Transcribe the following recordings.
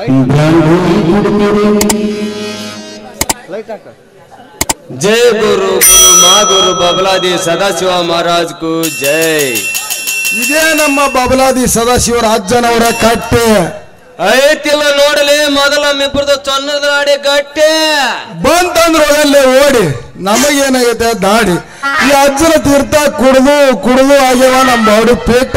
ಜೈ ಗುರು ಗುರು ಮಾ ಗುರು ಬಬಲಾದಿ ಸದಾಶಿವ ಮಹಾರಾಜ್ ಕು ಜೈ ಇದೇ ನಮ್ಮ ಬಬಲಾದಿ ಸದಾಶಿವರ ಅಜ್ಜನವರ ಕಟ್ಟೆ ಐತಿಲ್ಲ ನೋಡಲಿ ಮೊದಲ ಮಿಬ್ರದು ಚೊನ್ನದ ಗಾಡಿ ಗಟ್ಟೆ ಬಂತಂದ್ರೆ ಹೋಗಲ್ಲೇ ಓಡಿ ನಮಗೇನಾಗೈತೆ ದಾಡಿ ಈ ಅಜ್ಜನ ತೀರ್ಥ ಕುಡಿದು ಕುಡಿದು ಆಗ್ಯವ ನಮ್ಮ ಬಾಡಿ ಪೇಟ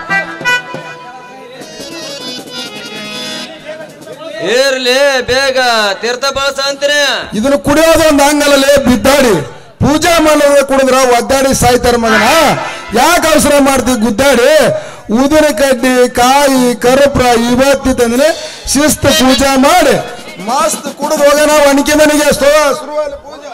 ಇರ್ಲಿ ಬೇಗ ತೀರ್ಥ ಬಳಸ ಅಂತೀನಿ ಇದನ್ನ ಕುಡಿಯೋದು ಒಂದು ಹಂಗಲ್ಲೇ ಬಿದ್ದಾಡಿ ಪೂಜಾ ಮಾಡೋದ ಕುಡಿದ್ರ ಒದ್ದಾಡಿ ಸಾಯ್ತಾರ ಮಗನ ಯಾಕೆ ಅವಸರ ಮಾಡ್ತೀವಿ ಗುದ್ದಾಡಿ ಉದಿನ ಕಡ್ಡಿ ಕಾಯಿ ಕರುಪ್ರ ಇವತ್ತಿ ತಂದ್ರೆ ಶಿಸ್ತು ಪೂಜಾ ಮಾಡಿ ಮಸ್ತ್ ಕುಡಿದು ಹೋಗೋಣ ಒಣಕೆ ಮನೆಗೆ ಸ್ಟೋ ಶುರುವಾಗಲಿ ಪೂಜಾ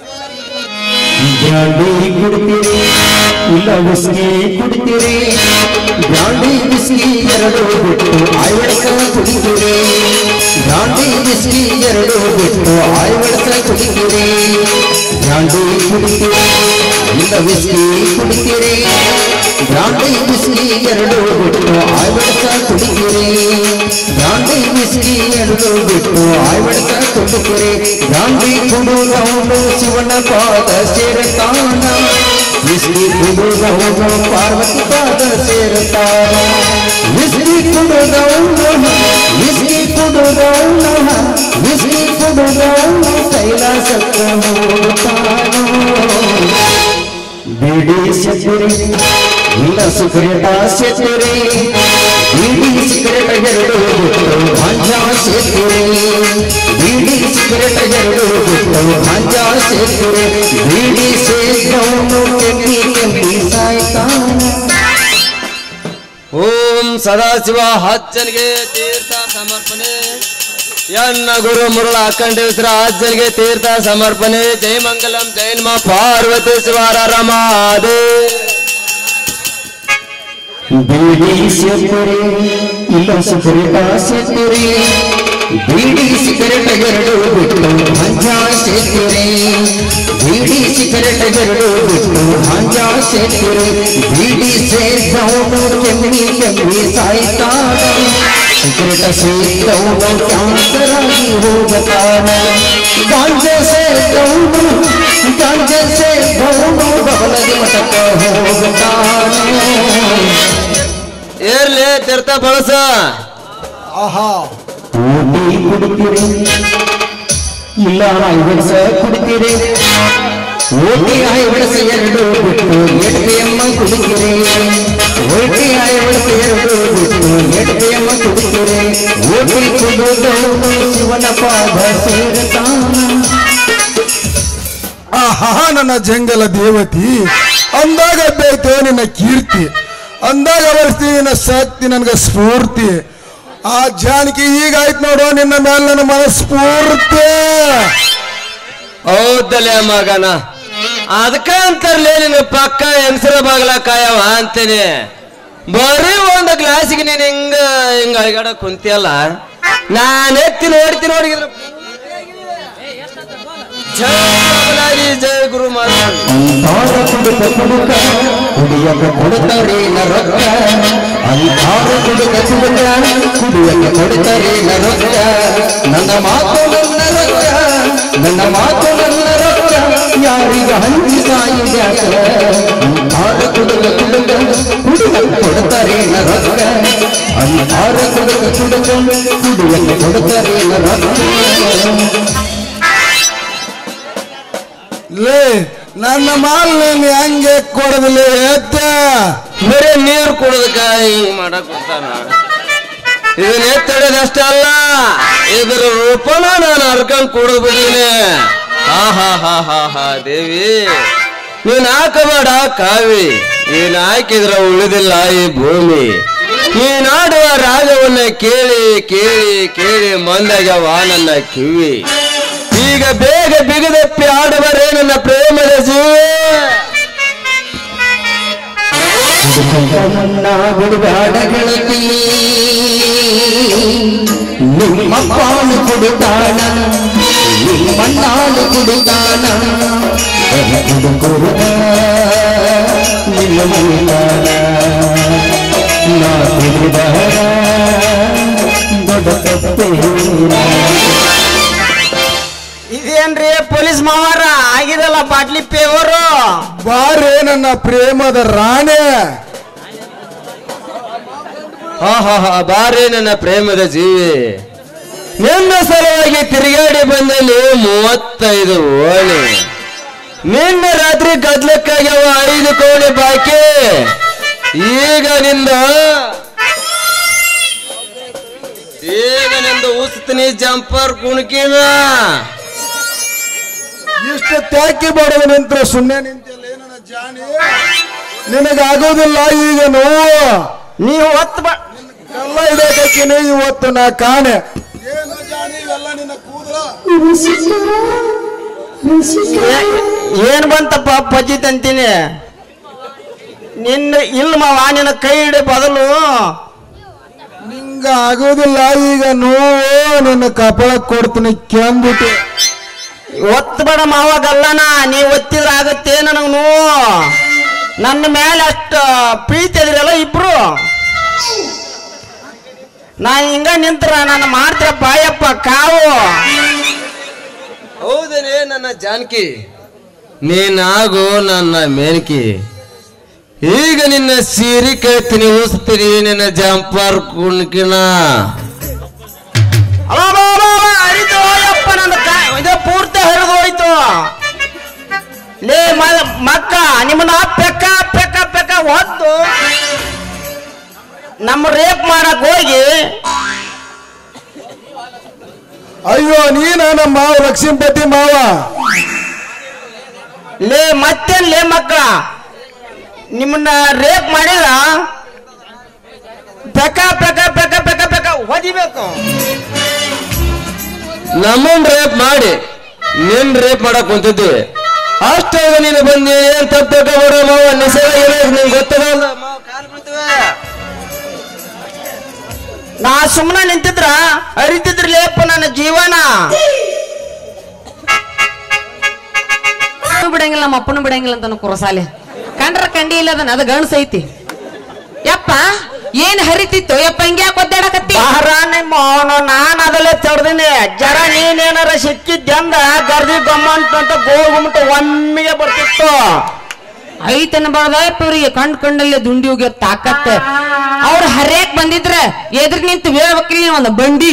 ಬ್ರಾಂಡಿ ಕುಡಿತೀರಿ ಇಲ್ಲ ವಿಸ್ಕಿ ಕುಡಿತೀರಿ ಬ್ರಾಂಡಿ ಬಿಸ್ಕಿ ಎರಡು ಬಿಟ್ಟು ಆಯ್ವಳಸ ಕುಡಿತೀರಿ ಬ್ರಾಂಡಿ ಬಿಸ್ಕಿ ಎರಡು ಬಿಟ್ಟು ಆಯ್ವಳಸ ಕುಡಿತೀರಿ ಬ್ರಾಂಡಿ ಕುಡಿತೀರಿ ಇಲ್ಲ ವಿಸ್ಕಿ ಕುಡಿತೀರಿ ಬ್ರಾಂಡಿ ಬಿಸ್ಕಿ ಎರಡು ಬಿಟ್ಟು ಆಯ್ವಳಸ ಕುಡಿತೀರಿ ಬ್ರಾಂಡಿ ಬಿಸ್ಕಿ ಎರಡು ಬಿಟ್ಟು ಆಯ್ವಳಸ ಕುಡಿತೀರಿ ಬ್ರಾಂಡಿ ಕುಡುವವನು ಶಿವನ ಪಾದ ಸೇರತಾನ ವಿಸ್ಕಿ ಕುಡುವವನು ಪಾರ್ವತಿ ಪಾದ ಸೇರತಾನ ವಿಸ್ಕಿ ಕುಡುವವನು ವಿಸ್ಕಿ ಕುಡುವವನು ವಿಸ್ಕಿ ಕುಡುವವನು ಕೈಲಾಸಕ್ಕೆ ಹೋಗುತ್ತಾನೋ ಬಿಡಿ ಸೆತಿರಿ ಇಲ್ಲ ಸಿಗರೇಟ ಸೆತಿರಿ ಬಿಡಿ ಸಿಗರೇಟ ಎರಡು ಬಿಟ್ಟು ಮಂಜ ಸೇತಿರಿ ಬಿಡಿ ಸಿಗರೇಟ ಎರಡು ಬಿಟ್ಟು ಮಂಜ ಸೇತಿರಿ ಬಿಡಿ ಸೇದವನು ಕೆಮ್ಮಿ ಕೆಮ್ಮಿ ಸಾಯ್ತಾನ ಓಂ ಸದಾಶಿವ ಅಜ್ಜನಿಗೆ ತೀರ್ಥ ಸಮರ್ಪಣೆ ಎನ್ನ ಗುರು ಮುರುಳ ಅಖಂಡೇಶ್ವರ ಅಜ್ಜನಿಗೆ ತೀರ್ಥ ಸಮರ್ಪಣೆ ಜೈ ಮಂಗಲಂ ಜೈನ್ಮ ಪಾರ್ವತಿ ಶಿವಾರ ರಮಾದೇ ಬೀಡಿ ಸೇತುರೆ ಇಲ್ಲ ಸಿಗರೇಟ ಸೇತುರೆ ಬೀಡಿ ಸಿಗರೇಟ ಎರಡು ಬಿಟ್ಟು ಮಂಜ ಸೇತುರೆ ಬೀಡಿ ಸಿಗರೇಟ ಎರಡು ಬಿಟ್ಟು ಮಂಜ ಸೇತುರೆ ಬೀಡಿ ಸೇದವನು ಕೆಮ್ಮಿ ಕೆಮ್ಮಿ ಸಾಯ್ತಾನ ಸಿಗರೇಟ ಸೇದವನು ಕ್ಯಾನ್ಸರಾಗಿ ಹೋಗತಾನ ಗಾಂಜ ಸೇದವನು ಗಾಂಜ ಸೇದವನು ಬಬಲದಿ ಮಠಕ್ಕ ಹೋಗತಾನೆ ಏರ್ಲಿ ತೀರ್ಥ ಬಳಸ ಆಹಾ ಊಟಿ ಕುಡಿತೀರಿ ಇಲ್ಲ ಐವಡ್ಸ ಕುಡಿತೀರಿ ಓಟಿ ಐವಡ್ಸ ಎರಡು ಬಿಟ್ಟು ಎಡವೆಯಮ್ಮ ಕುಡಿತೀರಿ ಓಟಿ ಐವಡ್ಸ ಎರಡು ಬಿಟ್ಟು ಎಡವೆಯಮ್ಮ ಕುಡಿತೀರಿ ಓಟಿ ಕುಡಿದವನು ಶಿವನ ಪಾದ ಸೇರತಾನ ಆಹಾ ನನ್ನ ಜಂಗಲ ದೇವತಿ ಅಂದಾಗ ಬೇಯ್ತು ನಿನ್ನ ಕೀರ್ತಿ ಅಂದಾಗ ಬರ್ತೀವಿ ನಿನ್ನ ಶಕ್ತಿ ನನಗೆ ಸ್ಫೂರ್ತಿ ಆ ಜಾನಕಿ ಈಗ ಆಯ್ತು ನೋಡು ನಿನ್ನ ಮೇಲೆ ನನ್ನ ಮನಸ್ಫೂರ್ತಿ ಹೌದಲ್ಲೇ ಮಗನ ಅದಕ್ಕ ಅಂತರ್ಲೇ ನಿನ್ನ ಪಕ್ಕ ಹೆಂಗಸರ ಬಾಗಲ ಕಾಯವ ಅಂತೀನಿ ಬರೀ ಒಂದು ಗ್ಲಾಸಿಗೆ ನೀನ್ ಹಿಂಗ ಹಿಂಗ ಅಳಗಾಡ ಕುಂತಿಯಲ್ಲ ನಾನು ಎತ್ತಿ ನೋಡ್ತೀನಿ ನೋಡಿದ್ರ ಜೈ ಬಬಲಾದಿ, ಜೈ ಗುರು ಮಹಾರಾಜ್ ಅಂತಾರ ಕುಡುಕ ಕುಡುಕ ಕುಡಿಯಕ ಕೊಡ್ತಾರೆ ನರಕ ಅಂತಾರ ಕುಡುಕ ಕುಡುಕ ಕುಡಿಯಕ ಕೊಡ್ತಾರೆ ನರಕ ನನ್ನ ಮಾತು ನನ್ನ ರೊಕ್ಕ ನನ್ನ ಮಾತು ನನ್ನ ರೊಕ್ಕ ಯಾರಿಗ ಹಂಚಿ ಸಾಯಿದ್ಯಾಕ ಅಂತಾರ ಕುಡುಕ ಕುಡುಕ ಕುಡಿಯಕ ಕೊಡ್ತಾರೆ ನರಕ ಅಂತಾರ ಕುಡುಕ ಕುಡುಕ ಕುಡಿಯಕ ಕೊಡ್ತಾರೆ ನರಕ ಲೇ ನನ್ನ ಮಾಲ್ ನೀನು ಹೆಂಗೆ ಕೊಡದಿಲ್ಲ ಎತ್ತ ಬರೀ ನೀರು ಕುಡದಕ್ಕ ಹಿಂಗ್ ಮಾಡಕ್ ಕೊಡ್ತಾನ ಇದನ್ನ ಎತ್ತಡೋದಷ್ಟೇ ಅಲ್ಲ ಇದರ ರೂಪನ ನಾನು ಹರ್ಕೊಂಡ್ ಕುಡಿದು ಬಿದ್ದೀನಿ ಹಾ ಹಾ ಹಾ ಹಾ ಹಾ ದೇವಿ ನೀನ್ ಹಾಕಬೇಡ ಕಾವಿ ನೀನ್ ಹಾಕಿದ್ರ ಉಳಿದಿಲ್ಲ ಈ ಭೂಮಿ ನೀನಾಡುವ ರಾಗವನ್ನ ಕೇಳಿ ಕೇಳಿ ಕೇಳಿ ಮಂದಾಗ್ಯವ ನನ್ನ ಕಿವಿ ಈಗ ಬೇಗ ಬಿಗದಪ್ಪಿ ಆಡುವರೇ ನನ್ನ ಪ್ರೇಮದ ಜೀವೇ ಮುನ್ನ ಬಿಡುಗಾಡ ಗೆಳತಿ ನಿಮ್ಮ ಪಾಲು ಕೊಡುತ್ತಾನ ನಿಮ್ಮಣ್ಣಾಲು ಕೊಡುತ್ತಾನ ಕುಡುಕುರುಗ ನಿಮ್ಮ ಮುನ್ನಾನ ನಾ ಕುಡಿದ ದೊಡ್ಡ ತಪ್ಪೇನ ಇದೇನ್ರಿ ಪೊಲೀಸ್ ಮಾವಾರ ಆಗಿದಲ್ಲ ಬಾಟ್ಲಿ ಪೇವರು ಬಾರೇ ನನ್ನ ಪ್ರೇಮದ ರಾಣೆ ಹಾ ಹಾ ಹಾ ಬಾರಿ ನನ್ನ ಪ್ರೇಮದ ಜೀವಿ ನಿನ್ನ ಸಲುವಾಗಿ ತಿರುಗಾಡಿ ಬಂದಲ್ಲಿ ಮೂವತ್ತೈದು ಓಣಿ ನಿನ್ನ ರಾತ್ರಿ ಗದ್ಲಕ್ಕಾಗ್ಯಾವ ಐದು ಕೋಣಿ ಬಾಕಿ ಈಗ ನಿಂದ ಈಗ ನಿಂದ ಉಸ್ತೀನಿ ಜಂಪರ್ ಕುಣಕಿನ ಇಷ್ಟು ತ್ಯಾಕಿ ಬಡವ ನಿಂತ್ರ ಸುಮ್ಮನೆ ನಿಂತಿಲ್ಲ ಏನನ್ನ ಜಾಣಿ ನಿನಗಾಗೋದಿಲ್ಲ ಈಗ ನೋವು ನೀವು ಹೊತ್ತು ಬ ಎಲ್ಲ ಹಿಡಿಯಕೀನಿ ಇವತ್ತು ನಾ ಕಾಣೆ ಏನು ಜಾಣಿ ಇವೆಲ್ಲ ನಿನ್ನ ಕೂದಲ ಏನ್ ಬಂತಪ್ಪ ಪಜಿತ್ ಅಂತೀನಿ ನಿನ್ನ ಇಲ್ಲ ಮಾವ ನಿನ್ನ ಕೈ ಹಿಡಿ ಬದಲು ನಿಂಗ ಆಗೋದಿಲ್ಲ ಈಗ ನೋವು ನಿನ್ನ ಕಪಾಳ ಕೊಡ್ತೀನಿ ಕೆಂಬಿಟ್ಟು ಒತ್ತು ಬೇಡ ಮಾವಾಗಲ್ಲನ ನೀ ಒತ್ತಿದ್ರ ಆಗತ್ತೆ ನನಗೆ ನೋವು ನನ್ನ ಮೇಲೆ ಅಷ್ಟು ಪ್ರೀತಿ ಅದಿರಲ್ಲ ಇಬ್ರು ನಾ ಹಿಂಗ ನಿಂತ್ರ ನಾನು ಮಾಡ್ತೀರಪ್ಪ ಅಯ್ಯಪ್ಪ ಕಾವು ಹೌದನೇ ನನ್ನ ಜಾನಕಿ ನೀನಾಗು ನನ್ನ ಮೇನಕಿ ಈಗ ನಿನ್ನ ಸೀರೆ ಕೈತೀನಿ ಉಸ್ತೀನಿ ನಿನ್ನ ಜಂಪರ್ ಕುಣ್ಕಿನ ಹರಿದು ಅಯ್ಯಪ್ಪ ನನ್ನ ಕಾ- ಇದು ಪೂರ್ತಿ ಹರಿದು ಹೋಯ್ತು ಲೇ ಮ- ಮಕ್ಕ ನಿಮ್ಮನ್ನ ಪೆಕ್ಕ ಪೆಕ್ಕ ಪೆಕ್ಕ ಹೊತ್ತು ನಮ್ಮ ರೇಪ್ ಮಾಡಕ್ ಹೋಗಿ ಅಯ್ಯೋ ನೀನ ನಮ್ಮ ಮಾವ ಲಕ್ಷ್ಮೀಪತಿ ಮಾವ ಲೇ ಮತ್ತೇನ್ ಲೇ ಮಕ್ಕಳ ನಿಮ್ಮನ್ನ ರೇಪ್ ಮಾಡಿದ್ರ ಪೆಕ್ಕ ಪೆಕ್ಕ ಪೆಕ್ಕ ಪೆಕ್ಕ ಪೆಕ್ಕ ಹೊದಿಬೇಕು ನಮ್ಮನ್ ರೇಪ್ ಮಾಡಿ ನಿನ್ ರೇಪ್ ಮಾಡಕ್ ಕುಂತಿದ್ವಿ ಅಷ್ಟಾಗ ನೀನು ಬಂದಿ ಏನ್ ತಪ್ಪು ತಗೋಬೇಡ ಮಾವ ನಿಸರ್ಗ ಇರೋದು ನಿಂಗೆ ಗೊತ್ತದಲ್ಲ ಮಾವ ಕಾಲ್ ಬೀಳ್ತವೆ. ನಾ ಸುಮ್ಮನೆ ನಿಂತಿದ್ರ ಅರಿತಿದ್ರ ಲೇಪ ನನ್ನ ಜೀವನ ಅಪ್ಪನೂ ಬಿಡಂಗಿಲ್ಲ ನಮ್ಮ ಅಪ್ಪನೂ ಬಿಡಂಗಿಲ್ಲ ಅಂತ ಕುರಸಾಲೆ ಕಂಡ್ರ ಕಂಡಿ ಇಲ್ಲ ಅದನ್ನ ಅದು ಗಣಸ ಐತಿ ಯಪ್ಪ ಏನ್ ಹರಿತಿತ್ತು ಯಪ್ಪ ಹಿಂಗ್ಯಾಕ್ ಒದ್ದಾಡಕತ್ತಿ ಬಾರ ನಿಮ್ಮ ಅವನು ನಾನ್ ಅದಲ್ಲೇ ತಡ್ದಿನಿ ಜರ ನೀನೇನಾರ ಸಿಕ್ಕಿದ್ದಂದ ಗರ್ದಿ ಗಮ್ಮಂಟ್ ಅಂತ ಗೋಳ್ ಗುಮ್ಮಟ ಒಮ್ಮಿಗೆ ಬರ್ತಿತ್ತು ಐತನ ಬಾಳ್ದ ಯಪ್ಪ ಇವ್ರಿಗೆ ಕಂಡ್ ಕಂಡಲ್ಲೇ ದುಂಡಿ ಹೋಗ್ಯ ತಾಕತ್ತ ಅವ್ರ ಹರ್ಯಾಕ್ ಬಂದಿದ್ರ ಎದುರು ನಿಂತು ಹೇಳ್ಬೇಕಿಲ್ಲ ನೀವ್ ಒಂದು ಬಂಡಿ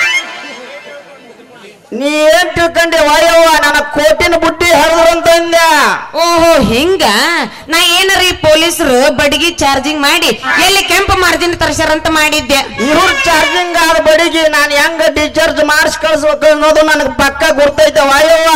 ನೀ ಏನ್ ತಿಳ್ಕೊಂಡೆ ವಾಯವ್ವ ನನ್ನ ಕೋಟಿನ ಬುಡ್ಡಿ ಹರಿದ್ರು ಅಂತ ಅಂದೆ ಓಹೋ ಹಿಂಗ ನಾ ಏನಾರ ಈ ಪೊಲೀಸರು ಬಡಿಗೆ ಚಾರ್ಜಿಂಗ್ ಮಾಡಿ ಎಲ್ಲಿ ಕೆಂಪು ಮಾರ್ಜಿನ್ ತರ್ಸ್ಯಾರಂತ ಮಾಡಿದ್ದೆ ಇವ್ರ ಚಾರ್ಜಿಂಗ್ ಆದ ಬಡಿಗೆ ನಾನು ಹೆಂಗ ಡಿಸ್ಚಾರ್ಜ್ ಮಾಡಿಸ್ ಕಳ್ಸ್ಬೇಕು ಅನ್ನೋದು ನನಗೆ ಪಕ್ಕ ಗುರ್ತೈತೆ ವಾಯವ್ವ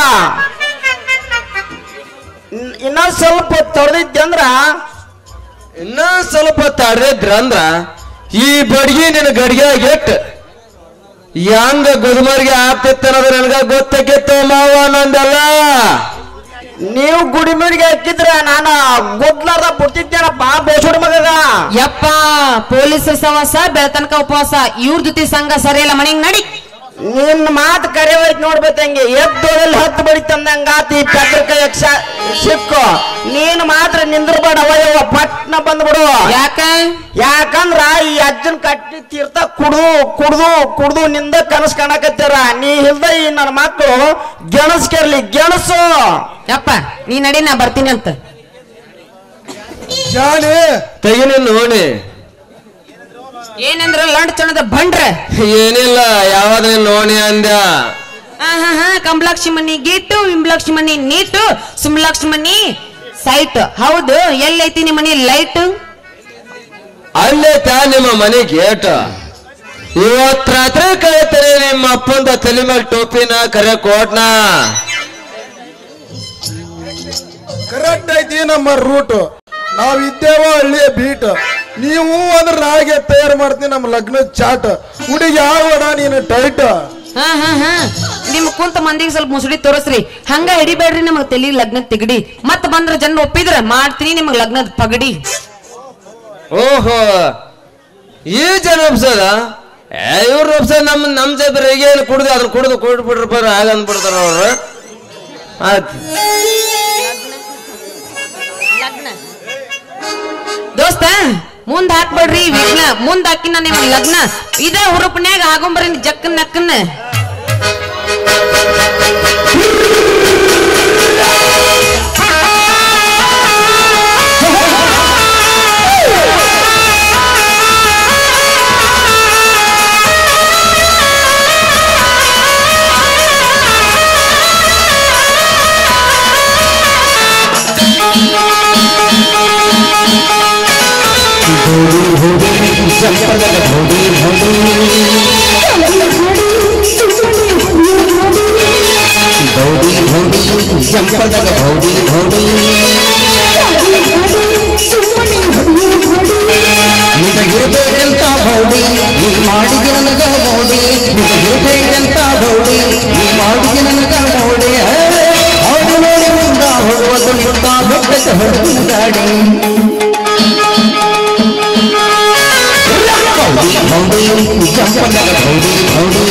ಇನ್- ಇನ್ನೊಂದ್ ಸ್ವಲ್ಪ ತೊಳೆದಿದ್ದೆ ಅಂದ್ರ ಇನ್ನ ಸ್ವಲ್ಪ ತಡೆದ್ರಂದ್ರ ಈ ಬಡ್ಗಿ ನಿನ್ನ ಗಡಿಗೆ ಇಟ್ಟು ಹೆಂಗ ಗುದುಮರ್ಗೆ ಆಗ್ತಿತ್ತು ಅನ್ನೋದು ನನಗ ಗೊತ್ತಾಗಿತ್ತು ಮಾವ ನಂದಲ್ಲ ನೀವು ಗುಡಿಮೀಡಿಗೆ ಹಾಕಿದ್ರ ನಾನು ಗೊದ್ಲಾರ್ದ ಬಿಡ್ತಿದ್ದೇನಪ್ಪ ಬೇಸೋಡ್ ಮಗಗ ಯಪ್ಪ ಪೊಲೀಸ್ ಸವಾಸ ಬೆಳತನಕ ಉಪವಾಸ ಇವ್ರ ಜೊತೆ ಸಂಘ ಸರಿಯಲ್ಲ ಮನೆಗ್ ನಡಿ ನಿನ್ನ ಮಾತು ಕರೆ ಹೋಯ್ತು ನೋಡ್ಬೇಕಂಗೆ ಎದ್ದೋದಲ್ಲಿ ಹತ್ತು ಬಡಿ ತಂದಂಗ ಆತಿ ಪೆದ್ರ ಕೈ ಸಿಕ್ಕು ನೀನು ಮಾತ್ರ ನಿಂದ್ರಬೇಡ ಅವಯವ ಪಟ್ನ ಬಂದ್ಬಿಡು ಯಾಕ ಯಾಕಂದ್ರ ಈ ಅಜ್ಜನ್ ಕಟ್ಟಿ ತೀರ್ಥ ಕುಡ್ದು ಕುಡ್ದು ಕುಡ್ದು ನಿಂದ ಕನಸ್ ಕಾಣಕತ್ತೀರ ನೀ ಇಲ್ದ ಈ ನನ್ನ ಮಕ್ಕಳು ಗೆಣಸ್ಕೆರ್ಲಿ ಗೆಣಸು ಯಪ್ಪ ನೀ ನಡಿ ನಾ ಬರ್ತೀನಿ ಅಂತ ಜಾಣಿ ತೆಗಿನಿ ನೋಡಿ ಏನಂದ್ರ ಲಂಡ್ ಚಣದ ಬಂಡ್ರ ಏನಿಲ್ಲ ಯಾವ್ದ ನೋಡಿ ಅಂದ ಹಾ ಹಾ ಕಂಬಲಕ್ಷ್ಮಣಿ ಗೀಟು ವಿಂಬಲಕ್ಷ್ಮಣಿ ನೀಟು ಸುಮ್ಲಕ್ಷ್ಮಣಿ ಸೈಟ್ ಹೌದು ಎಲ್ಲೈತಿ ನಿಮ್ಮ ಮನಿ ಲೈಟ್ ಅಲ್ಲೇ ತಾ ನಿಮ್ಮ ಮನೆ ಗೇಟ್ ಇವತ್ ರಾತ್ರಿ ಕಳಿತಾರೆ ನಿಮ್ಮ ಅಪ್ಪಂದ ತಲೆ ಮೇಲೆ ಟೋಪಿನ ಕರೆ ಕೋಟ್ನ ಕರೆಕ್ಟ್ ಐತಿ ನಮ್ಮ ರೂಟ್ ನಾವ್ ಇದ್ದೇವ ಹಳ್ಳಿಯ ಬೀಟ್ ನೀವು ಅಂದ್ರೆ ನಾಳೆಗೆ ತಯಾರು ಮಾಡ್ತೀನಿ ನಮ್ಮ ಲಗ್ನದ ಚಾಟ್ ಹುಡುಗಿ ಯಾವಡ ನೀನು ಟೈಟ್ ಹಾ ಹಾ ಹಾ ನಿಮ್ ಕುಂತ ಮಂದಿಗೆ ಸ್ವಲ್ಪ ಮುಸುಡಿ ತೋರಿಸ್ರಿ ಹಂಗ ಹಿಡಿಬೇಡ್ರಿ ನಮಗ್ ತಲಿ ಲಗ್ನ ತೆಗಡಿ ಮತ್ ಬಂದ್ರ ಜನ ಒಪ್ಪಿದ್ರ ಮಾಡ್ತೀನಿ ನಿಮಗ್ ಲಗ್ನದ ಪಗಡಿ ಓಹೋ ಈ ಜನ ಒಪ್ಸದ ಇವ್ರು ಒಪ್ಸದ ನಮ್ ನಮ್ ಜಬ್ರಿಗೆ ಏನು ಕುಡ್ದು ಅದನ್ನ ಕುಡ್ದು ಕುಡ್ದು ಬಿಡ್ರಿ ಬರ್ರಿ ಹಾಗ ಅಂದ್ಬಿಡ್ತಾರ ಅವ್ರು ಆಯ್ತು ದೋಸ್ತ ಮುಂದ್ ಹಾಕ್ಬೇಡ್ರಿ ವಿಘ್ನ ಮುಂದ್ ಹಾಕಿನ ನಿಮ್ ಲಗ್ನ ಇದ ಹುರುಪ್ನ್ಯಾಗ ಆಗೊಂಬರ್ರಿ ಜಕ್ಕನ್ ನಕ್ಕನ್ನ ಚಂಪದಾಗ ಭೌಡಿ ಭೌಡಿ ನಿನಗಿರ್ಬೇಕಂತ ಭೌಡಿ ನೀ ಮಾಡಿಗೆ ನನಗ ಮೌಡಿ ನಿನಗಿರ್ಬೇಕಂತ ಭೌಡಿ ನೀ ಮಾಡಿಗೆ ನನಗ ಮೌಡಿ ಹೌದು ನೋಡಿ ಮುಂದ ಹೋಗುವುದು ನಿಂತ ಬೆಟ್ಟದ ಹೊರಗಿನ ಗಾಡಿ ಭೌಡಿ ಭೌಡಿ ಚಂಪದಾಗ ಭೌಡಿ ಭೌಡಿ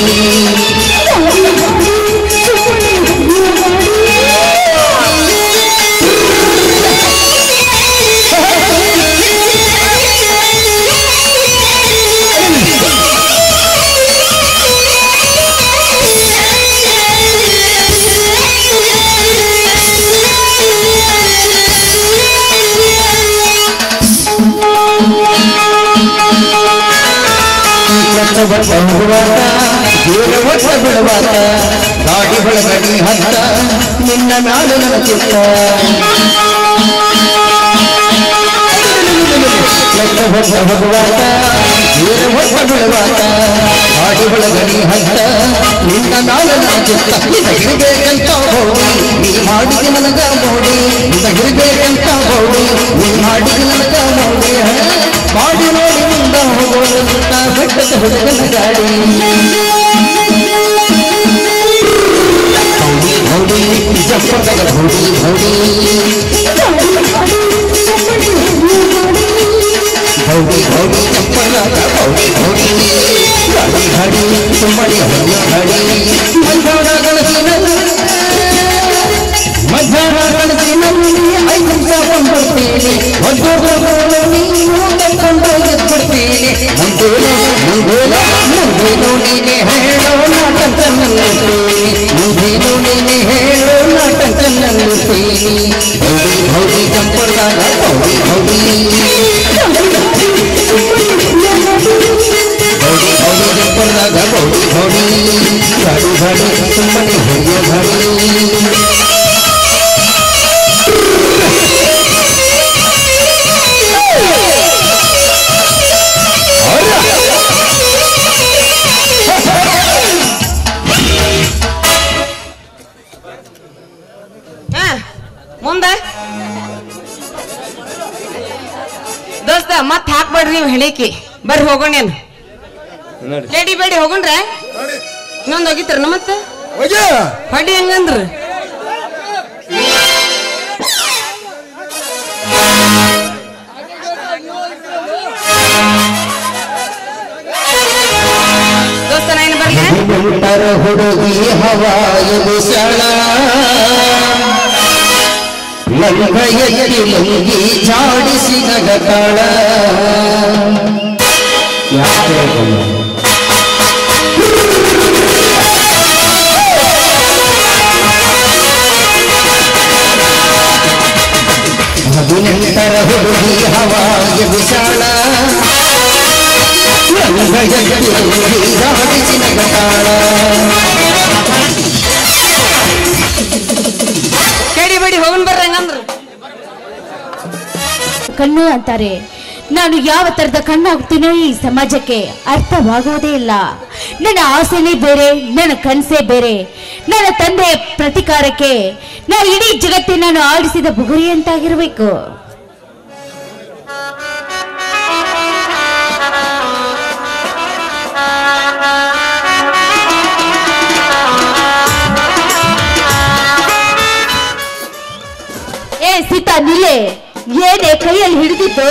ಒಟ್ಟ ಒಟ್ಟ ಹೋಗುವಾತ ಜೀವನ ಒಟ್ಟ ಬಿಡುವಾತ ಗಾಡಿ ಒಳಗಡಿ ಹತ್ತ ನಿನ್ನ ನಾಡು ನನ್ನ ಚಿತ್ತ ಒಟ್ಟ ಒಟ್ಟ ಹೋಗುವಾತ ಜೀವನ ಒಟ್ಟ ಬಿಡುವಾತ ಗಾಡಿ ಒಳಗಡಿ ಹತ್ತ ನಿನ್ನ ನಾಡು ನನ್ನ ಚಿತ್ತ ನಿನಗಿರ್ಬೇಕಂತ ಹೋಗಿ ನೀ ಮಾಡಿದ ನನಗ ಮೋಡಿ ನಿನಗಿರ್ಬೇಕಂತ ಹೋಗಿ ನೀ ಮಾಡಿದ ನನಗ ಮೋಡಿ ಮಾಡಿ ನೋಡಿ ಮುಂದ ಹೋಗೋದು ಬೆಟ್ಟದ ಹುಡುಗನ ಗಾಡಿ ಹೌಡಿ ಹೌಡಿ ಚಪ್ಪದಾಗ ಹೌಡಿ ಹೌಡಿ ಹೌಡಿ ಹೌಡಿ ಚಪ್ಪದಾಗ ಹೌಡಿ ಹೌಡಿ ಗಾಡಿ ಗಾಡಿ ತುಂಬಡಿ ಹರಿಯ ಗಾಡಿ ಮಧ್ಯಾಹ್ನ ಗಳಸಿನ ಮಧ್ಯಾಹ್ನ ಗಳಸಿನ ಐದು ನಿಮಿಷ ಬಂದ್ಬಿಡ್ತೀನಿ ಒಂದು ನೀನು ಕರ್ಕೊಂಡು ಎದ್ಬಿಡ್ತೀನಿ ನಂದೇನು ನಂದೇನು ನಂದೇನು ನೀನೆ ಹೇಳೋ ನಾಟಕ ನನ್ನಿರ್ತೀನಿ ನಂದೇನು ನೀನೆ ಹೇಳೋ ನಾಟಕ ನನ್ನಿರ್ತೀನಿ ಹೌದಿ ಹೌದಿ ಚಂಪದಾಗ ಹೌದಿ ಹೌದಿ ಹೌದಿ ಹೌದಿ ಚಂಪದಾಗ ಹೌದಿ ಹೌದಿ ಗಾಡಿ ಗಾಡಿ ಸುಮ್ಮನೆ ಹೊಡೆಯೋ ಗಾಡಿ ಹಾ ಮುಂದ ದೋಸ್ತ ಮತ್ ಹಾಕ್ಬೇಡ್ರಿ ನೀವು ಹೇಳಿಕಿ ಬರ್ರಿ ಹೋಗೋಣ ನೋಡಿ ಲೇಡಿ ಬೇಡಿ ಹೋಗೋಣ್ರ ಇನ್ನೊಂದ್ ಹೋಗಿತ್ರ ಮತ್ತ ಹೋಗ್ಯ ಹೊಡಿ ಹೆಂಗಂದ್ರ ದೋಸ್ತ ನಾ ಏನು ಬರ್ಲಿ ಬಿಟ್ಟರ ಹುಡುಗಿ ಹವಾಯ ಬಿಸಳ ಲಂಗ ಎತ್ತಿ ಲಂಗಿ ಜಾಡಿಸಿ ನಗತಾಳ ಯಾಕೆ ಹದಿನೆಂಟರ ಹುಡುಗಿ ಹವಾಯ ವಿಶಾಲ ಲಂಗ ಎತ್ತಿ ಲಂಗಿ ಜಾಡಿಸಿ ನಗತಾಳ ಕೇಳಿ ಬೇಡಿ ಹೋಗೋಣ ಬರ್ರಿ ಹಂಗಂದ್ರ ಕಣ್ಣು ಅಂತಾರೆ ನಾನು ಯಾವ ತರದ ಕಣ್ಣಾಗ್ತೀನೋ ಈ ಸಮಾಜಕ್ಕೆ ಅರ್ಥವಾಗುವುದೇ ಇಲ್ಲ ನನ್ನ ಆಸೆನೇ ಬೇರೆ ನನ್ನ ಕನಸೇ ಬೇರೆ ನನ್ನ ತಂದೆ ಪ್ರತಿಕಾರಕ್ಕೆ ನಾ ಇಡೀ ಜಗತ್ತೇ ನಾನು ಆಡಿಸಿದ ಬುಗುರಿ ಅಂತಾಗಿರ್ಬೇಕು ಏ ಸೀತಾ ನಿಲೆ ಏನೇ ಕೈಯಲ್ಲಿ ಹಿಡಿದಿದ್ದು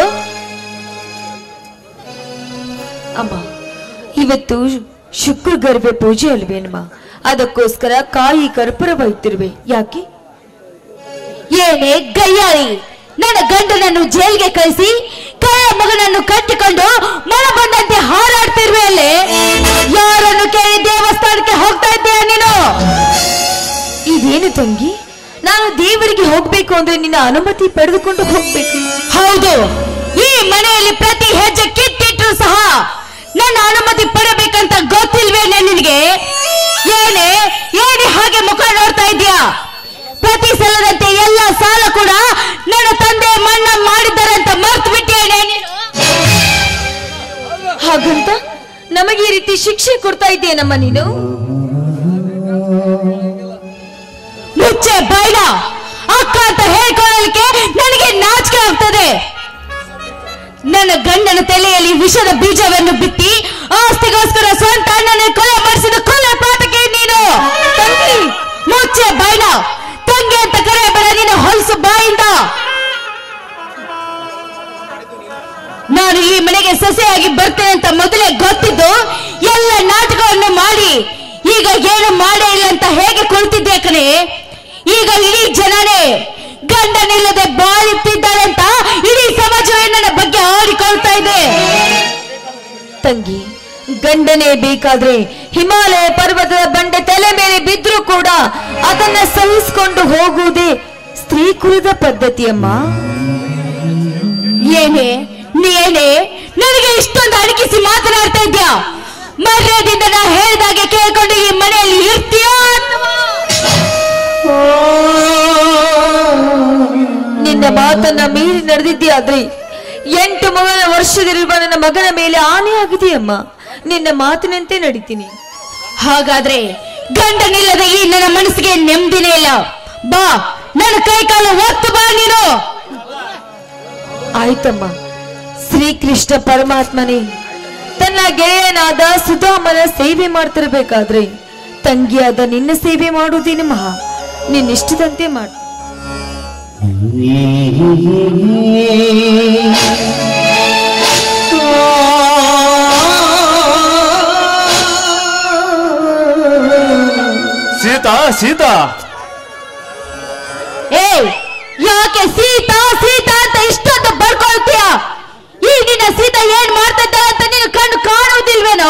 ಅಮ್ಮ ಇವತ್ತು ಶುಕ್ರ ಗರ್ಭೆ ಪೂಜೆ ಅಲ್ವೇನಮ್ಮ ಅದಕ್ಕೋಸ್ಕರ ಕಾಯಿ ಕರ್ಪೂರ ಬೈತಿರುವೆ ಯಾಕೆ ಏನೇ ಗಯ್ಯಾಳಿ ನನ್ನ ಗಂಡನನ್ನು ಜೈಲ್ಗೆ ಕಳಿಸಿ ಕಳ್ಳ ಮಗನನ್ನು ಕಟ್ಟಿಕೊಂಡು ಮನ ಬಂದಂತೆ ಹಾರಾಡ್ತಿರ್ವೆ ಅಲ್ಲಿ ಯಾರನ್ನು ಕೇಳಿ ದೇವಸ್ಥಾನಕ್ಕೆ ಹೋಗ್ತಾ ಇದ್ದೀಯ ನೀನು ಇದೇನು ತಂಗಿ ನಾನು ದೇವರಿಗೆ ಹೋಗ್ಬೇಕು ಅಂದ್ರೆ ನಿನ್ನ ಅನುಮತಿ ಪಡೆದುಕೊಂಡು ಹೋಗ್ಬೇಕು ಹೌದು ಈ ಮನೆಯಲ್ಲಿ ಪ್ರತಿ ಹೆಜ್ಜೆ ಕಿತ್ತಿಟ್ರು ಸಹ ನನ್ನ ಅನುಮತಿ ಪಡಬೇಕಂತ ಗೊತ್ತಿಲ್ವೇನೆ ನಿನಗೆ ಏನೇ ಏನೇ ಹಾಗೆ ಮುಖ ನೋಡ್ತಾ ಇದೀಯಾ ಪ್ರತಿ ಸಲದಂತೆ ಎಲ್ಲ ಸಾಲ ಕೂಡ ನನ್ನ ತಂದೆ ಮಣ್ಣ ಮಾಡಿದ್ದಾರೆ ಅಂತ ಮರ್ತು ಬಿಟ್ಟೇನೆ ನೀನು ಹಾಗಂತ ನಮಗೆ ಈ ರೀತಿ ಶಿಕ್ಷೆ ಕೊಡ್ತಾ ಇದ್ದೀಯನಮ್ಮ ನೀನು ಮುಚ್ಚೆ ಬೈಲ ಅಕ್ಕ ಅಂತ ಹೇಳ್ಕೊಳ್ಳಲಿಕ್ಕೆ ನನಗೆ ನಾಚಿಕೆ ಆಗ್ತದೆ ನನ್ನ ಗಂಡನ ತಲೆಯಲ್ಲಿ ವಿಷದ ಬೀಜವನ್ನು ಬಿತ್ತಿ ಆಸ್ತಿಗೋಸ್ಕರ ಸ್ವಂತ ಅಣ್ಣನ ಕೊಲೆ ಮಾಡಿಸಿದ ಕೊಲೆ ಪಾತಕ್ಕೆ ನೀನು ತಂಗಿ ಮುಚ್ಚೆ ಬೈಲ ತಂಗಿ ಅಂತ ಕರೆಯಬೇಡ ನೀನು ಹೊಲಸು ಬಾಯಿಂದ ನಾನು ಈ ಮನೆಗೆ ಸೊಸೆಯಾಗಿ ಬರ್ತೇನೆ ಅಂತ ಮೊದಲೇ ಗೊತ್ತಿದ್ದು ಎಲ್ಲ ನಾಟಕವನ್ನು ಮಾಡಿ ಈಗ ಏನು ಮಾಡೇ ಇಲ್ಲ ಅಂತ ಹೇಗೆ ಕುಳಿತಿದ್ದೆ ಕಣೆ ಈಗ ಇಡೀ ಜನನೇ ಗಂಡನಿಲ್ಲದೆ ಬಾಳುತ್ತಿದ್ದಾಳೆ ಅಂತ ಇಡೀ ಸಮಾಜವೇ ನನ್ನ ಬಗ್ಗೆ ಆಡಿಕೊಳ್ತಾ ಇದೆ ತಂಗಿ ಗಂಡನೇ ಬೇಕಾದ್ರೆ ಹಿಮಾಲಯ ಪರ್ವತದ ಬಂಡೆ ತಲೆ ಮೇಲೆ ಬಿದ್ರೂ ಕೂಡ ಅದನ್ನ ಸಹಿಸಿಕೊಂಡು ಹೋಗುವುದೇ ಸ್ತ್ರೀ ಕುಲದ ಪದ್ಧತಿಯಮ್ಮ ಏನೇ ನೀನೇ ನನಗೆ ಇಷ್ಟೊಂದು ಅಡಕಿಸಿ ಮಾತನಾಡ್ತಾ ಇದ್ಯಾ ಮರ್ಯಾದಿಂದ ನಾ ಹೇಳಿದಾಗೆ ಕೇಳ್ಕೊಂಡು ಈ ಮನೆಯಲ್ಲಿ ಇರ್ತೀಯೋ ಅಥವಾ ನಿನ್ನ ಮಾತನ್ನ ಮೀರಿ ನಡೆದಿದ್ದೀಯಾದ್ರೆ ಎಂಟು ಮಗನ ವರ್ಷದಲ್ಲಿರುವ ನನ್ನ ಮಗನ ಮೇಲೆ ಆನೆ ಆಗಿದೆಯಮ್ಮ ನಿನ್ನ ಮಾತಿನಂತೆ ನಡೀತೀನಿ ಹಾಗಾದ್ರೆ ಗಂಡನಿಲ್ಲದೆ ಈ ನನ್ನ ಮನಸ್ಸಿಗೆ ನೆಮ್ಮದಿನೇ ಇಲ್ಲ ಬಾ ನನ್ನ ಕೈ ಕಾಲು ಒತ್ತು ಬಾ ನೀನು ಆಯ್ತಮ್ಮ ಶ್ರೀಕೃಷ್ಣ ಪರಮಾತ್ಮನೇ ತನ್ನ ಗೆಳೆಯನಾದ ಸುಧಾಮನ ಸೇವೆ ಮಾಡ್ತಿರ್ಬೇಕಾದ್ರೆ ತಂಗಿಯಾದ ನಿನ್ನ ಸೇವೆ ಮಾಡುವುದೇನು ಮಹಾ ನಿನ್ನಿಷ್ಟದಂತೆ ಮಾಡು ಸೀತಾ ಸೀತಾ ಏಯ್ ಯಾಕೆ ಸೀತಾ ಸೀತಾ ಅಂತ ಇಷ್ಟೊಂದು ಬರ್ಕೊಳ್ತೀಯ ಈ ನಿನ್ನ ಸೀತಾ ಏನ್ ಮಾಡ್ತಾ ಇದ್ದಾಳೆ ಅಂತ ನೀನು ಕಣ್ಣು ಕಾಣುವುದಿಲ್ವೇನೋ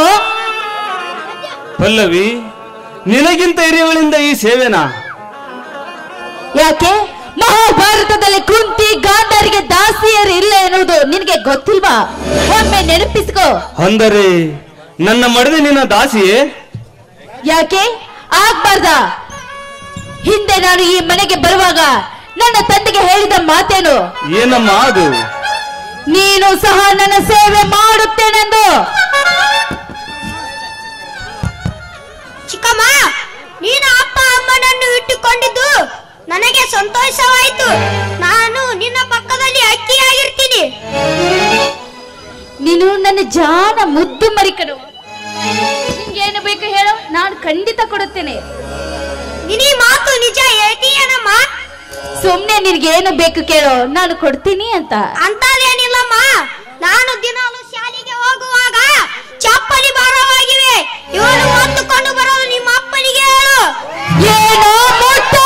ಪಲ್ಲವಿ ನಿನಗಿಂತ ಹಿರಿಯವಳಿಂದ ಈ ಸೇವೆನಾ ಯಾಕೆ ಮಹಾಭಾರತದಲ್ಲಿ ಕುಂತಿ ಗಾಂಧಾರಿಗೆ ದಾಸಿಯರು ಇಲ್ಲ ಎನ್ನುವುದು ನಿನಗೆ ಗೊತ್ತಿಲ್ವಾ ಒಮ್ಮೆ ನೆನಪಿಸ್ಕೋ ಅಂದರೆ ನನ್ನ ಮಡದಿ ನಿನ್ನ ದಾಸಿಯೇ ಯಾಕೆ ಆಗ್ಬಾರ್ದ ಹಿಂದೆ ನಾನು ಈ ಮನೆಗೆ ಬರುವಾಗ ನನ್ನ ತಂದೆಗೆ ಹೇಳಿದ ಮಾತೇನು ಏನಮ್ಮ ಅದು ನೀನು ಸಹ ನನ್ನ ಸೇವೆ ಮಾಡುತ್ತೇನೆಂದು ಚಿಕ್ಕಮ್ಮ ನೀನು ಅಪ್ಪ ಅಮ್ಮನನ್ನು ಇಟ್ಟುಕೊಂಡಿದ್ದು ನನಗೆ ಸಂತೋಷವಾಯಿತು ನಾನು ನಿನ್ನ ಪಕ್ಕದಲ್ಲಿ ಅಕ್ಕಿಯಾಗಿರ್ತೀನಿ ನೀನು ನನ್ನ ಜಾನ ಮುದ್ದು ಮರಿಕನು ನಿಂಗೇನು ಬೇಕು ಹೇಳು ನಾನು ಖಂಡಿತ ಕೊಡುತ್ತೇನೆ ನಿನೀ ಮಾತು ನಿಜ ಹೇಳ್ತೀಯನಮ್ಮ ಸುಮ್ನೆ ನಿನ್ಗೇನು ಬೇಕು ಕೇಳು ನಾನು ಕೊಡ್ತೀನಿ ಅಂತ ಅಂತದೇನಿಲ್ಲಮ್ಮ ನಾನು ದಿನಾಲು ಶಾಲೆಗೆ ಹೋಗುವಾಗ ಚಪ್ಪಲಿ ಭಾರವಾಗಿವೆ ಇವನು ಹೊತ್ತುಕೊಂಡು ಬರೋದು ನಿಮ್ಮ ಅಪ್ಪನಿಗೆ ಹೇಳು ಏನು ಮುಟ್ಟು?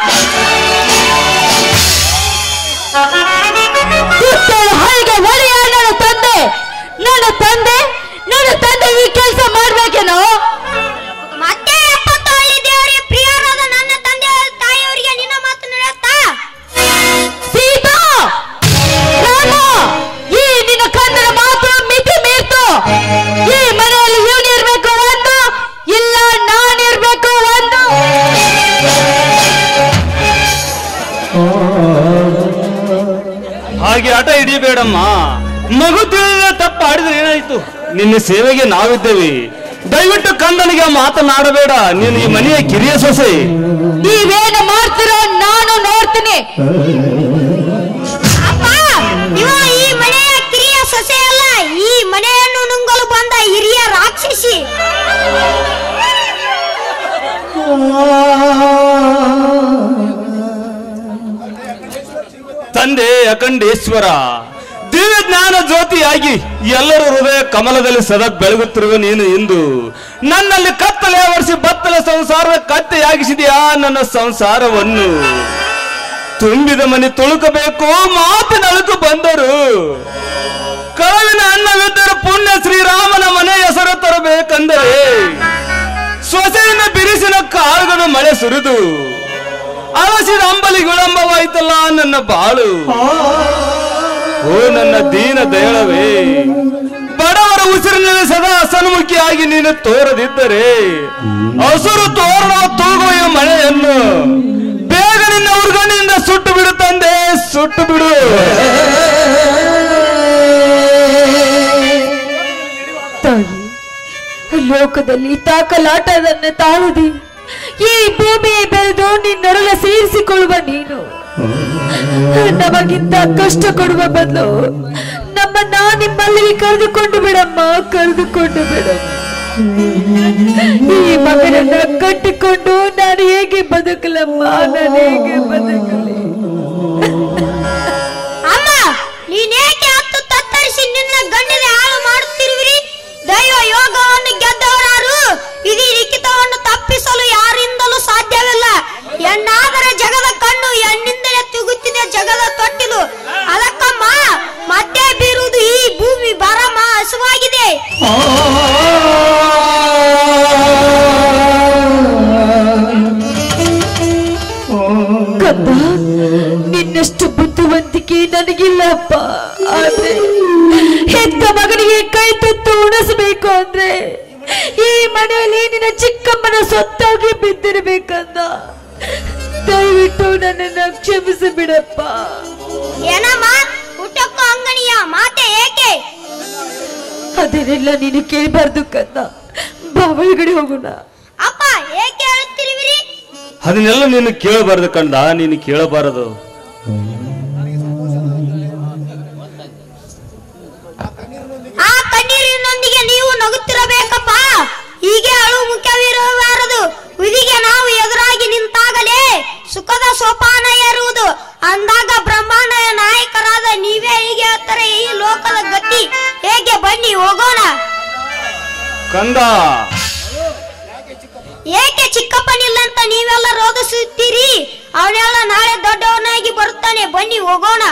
ಕಿತ್ತಳೆ ಹಲ್ಗೆ ಒಡೆಯ ನನ್ನ ತಂದೆ ನನ್ನ ತಂದೆ ನನ್ನ ತಂದೆ ಈ ಕೆಲಸ ಮಾಡ್ಬೇಕೇನೋ ಮತ್ತೆ ಎಪ್ಪತ್ತು ಹಳ್ಳಿ ದೇವರಿಗೆ ಪ್ರಿಯರಾದ ನನ್ನ ತಂದೆ ತಾಯಿಯವರಿಗೆ ನಿನ್ನ ಮಾತು ನಡೆಯುತ್ತಾ ಸೀತಾ ರಾಮ ಈ ನಿನ್ನ ಕಂದನ ಮಾತು ಮಿತಿ ಮೀರ್ತು ಈ ಮನೆಯಲ್ಲಿ ಇವನಿರ್ಬೇಕು ಒಂದು ಇಲ್ಲ ನಾನಿರ್ಬೇಕು ಒಂದು ಹಾಗೆ ಆಟ ಹಿಡಿಯಬೇಡಮ್ಮ ಮಗು ತಿಳಿದ ತಪ್ಪು ಆಡಿದ್ರೆ ಏನಾಯ್ತು ನಿನ್ನ ಸೇವೆಗೆ ನಾವಿದ್ದೇವೆ ದಯವಿಟ್ಟು ಕಂದನಿಗೆ ಮಾತನಾಡಬೇಡ ನೀನು ಈ ಮನೆಯ ಕಿರಿಯ ಸೊಸೆ ನೀವೇನು ಮಾಡ್ತಿರೋ ನಾನು ನೋಡ್ತೀನಿ ಅಪ್ಪ ಇವ ಈ ಮನೆಯ ಕಿರಿಯ ಸೊಸೆ ಅಲ್ಲ ಈ ಮನೆಯನ್ನು ನುಂಗಲು ಬಂದ ಹಿರಿಯ ರಾಕ್ಷಸಿ ತಂದೆ ಅಖಂಡೇಶ್ವರ ದಿವ್ಯ ಜ್ಞಾನ ಜ್ಯೋತಿಯಾಗಿ ಎಲ್ಲರ ಹೃದಯ ಕಮಲದಲ್ಲಿ ಸದಾ ಬೆಳಗುತ್ತಿರುವ ನೀನು ಇಂದು ನನ್ನಲ್ಲಿ ಕತ್ತಲೆ ಆವರಿಸಿ ಬತ್ತಲ ಸಂಸಾರದ ಕತ್ತೆಯಾಗಿಸಿದೆಯಾ ನನ್ನ ಸಂಸಾರವನ್ನು ತುಂಬಿದ ಮನೆ ತುಳುಕಬೇಕು ಮಾತಿನ ಅಳುಕು ಬಂದರು ಕಳವಿನ ಅನ್ನವಿದ್ದರೆ ಪುಣ್ಯ ಶ್ರೀರಾಮನ ಮನೆ ಹೆಸರು ತರಬೇಕಂದರೆ ಸೊಸೆಯಿಂದ ಬಿರುಸಿನ ಕಾಳುಗಳು ಮಳೆ ಸುರಿದು ಅಲಸಿದ ಅಂಬಲಿ ವಿಳಂಬವಾಯ್ತಲ್ಲ ನನ್ನ ಬಾಳು ಓ ನನ್ನ ದೀನ ದಯಳವೇ ಬಡವರ ಉಸಿರಿನಲ್ಲಿ ಸದಾ ಸನ್ಮುಖಿಯಾಗಿ ನೀನು ತೋರದಿದ್ದರೆ ಹಸುರು ತೋರಣ ತೂಗುವ ಈ ಮಳೆಯನ್ನು ಬೇಗ ನಿನ್ನ ಉರ್ಗಣ್ಣಿಂದ ಸುಟ್ಟು ಬಿಡು ತಂದೆ ಸುಟ್ಟು ಬಿಡು ತಾಯಿ ಲೋಕದಲ್ಲಿ ತಾಕಲಾಟದನ್ನ ತಾಳದೆ ಈ ಭೂಮಿ ಬೆಳೆದು ನಿನ್ನೊಡಲ ಸೇರಿಸಿಕೊಳ್ಳುವ ನೀನು ನಮಗಿಂತ ಕಷ್ಟ ಕೊಡುವ ಬದಲು ನಮ್ಮನ್ನ ನಿಮ್ಮಲ್ಲಿಗೆ ಕರೆದುಕೊಂಡು ಬಿಡಮ್ಮ ಕರೆದುಕೊಂಡು ಬಿಡಮ್ಮ ಈ ಮಗನನ್ನ ಕಟ್ಟಿಕೊಂಡು ನಾನು ಹೇಗೆ ಬದುಕಲಮ್ಮ ನಾನು ಹೇಗೆ ಬದುಕಲಿ ಅಮ್ಮ ನೀನೇಕೆ ಹತ್ತು ತತ್ತರಿಸಿ ನಿನ್ನ ಗಂಡನ ಹಾಳು ಮಾಡುತ್ತಿರುವಿರಿ ದೈವ ಯೋಗವನ್ನು ಗೆದ್ದವರಾರು ಇಡೀ ಲಿಖಿತವನ್ನು ತಪ್ಪಿಸಲು ಯಾರಿಂದಲೂ ಸಾಧ್ಯವಿಲ್ಲ ಹೆಣ್ಣಾದರೆ ಜಗದ ಕಣ್ಣು ಹೆಣ್ಣಿಂದಲೇ ತುಗುತ್ತಿದೆ ಜಗದ ತೊಟ್ಟಿಲು ಅದಕ್ಕಮ್ಮ ಮತ್ತೆ ಬೀರುವುದು ಈ ಭೂಮಿ ಬರಮ್ಮ ಹಸುವಾಗಿದೆ ಕಂದ ನಿನ್ನಷ್ಟು ಬುದ್ಧಿವಂತಿಕೆ ನನಗಿಲ್ಲಪ್ಪ ಆದ್ರೆ ಹೆತ್ತ ಮಗನಿಗೆ ಕೈ ತುತ್ತು ಉಣಿಸಬೇಕು ಅಂದ್ರೆ ಈ ಮನೆಯಲ್ಲಿ ನಿನ್ನ ಚಿಕ್ಕಮ್ಮನ ಸೊತ್ತಾಗಿ ಬಿದ್ದಿರಬೇಕಂದ ದಯವಿಟ್ಟು ನನ್ನನ್ನು ಕ್ಷಮಿಸಿ ಬಿಡಪ್ಪ ಏನಮ್ಮ ಊಟಕ್ಕೂ ಅಂಗಣಿಯ ಮಾತೆ ಏಕೆ ಅದನ್ನೆಲ್ಲ ನೀನು ಕೇಳಬಾರ್ದು ಕಂದ ಬಾ ಒಳಗಡೆ ಹೋಗೋಣ ಅಪ್ಪ ಏಕೆ ಹೇಳುತ್ತಿರುವಿರಿ ಅದನ್ನೆಲ್ಲ ನೀನು ಕೇಳಬಾರದು ಕಂಡ ನೀನು ಕೇಳಬಾರದು ಆ ಕಣ್ಣೀರಿನೊಂದಿಗೆ ನೀವು ನಗುತ್ತಿರಬೇಕಪ್ಪ ಹೀಗೆ ಅಳು ಮುಖ್ಯವಿರಬಾರದು ವಿಧಿಗೆ ನಾವು ಎದುರಾಗಿ ನಿಂತಾಗಲೇ ಸುಖದ ಸೋಪಾನ ಏರುವುದು ಅಂದಾಗ ಬ್ರಹ್ಮಾಂಡ ನಾಯಕರಾದ ನೀವೇ ಹೀಗೆ ಹೇಳ್ತಾರೆ ಈ ಲೋಕದ ಗತಿ ಹೇಗೆ ಬನ್ನಿ ಹೋಗೋಣ ಕಂದ ಏಕೆ ಚಿಕ್ಕಪ್ಪನಿಲ್ಲಂತ ನೀವೆಲ್ಲ ರೋಧಿಸುತ್ತೀರಿ ಅವನೆಲ್ಲ ನಾಳೆ ದೊಡ್ಡವನಾಗಿ ಬರುತ್ತಾನೆ ಬನ್ನಿ ಹೋಗೋಣ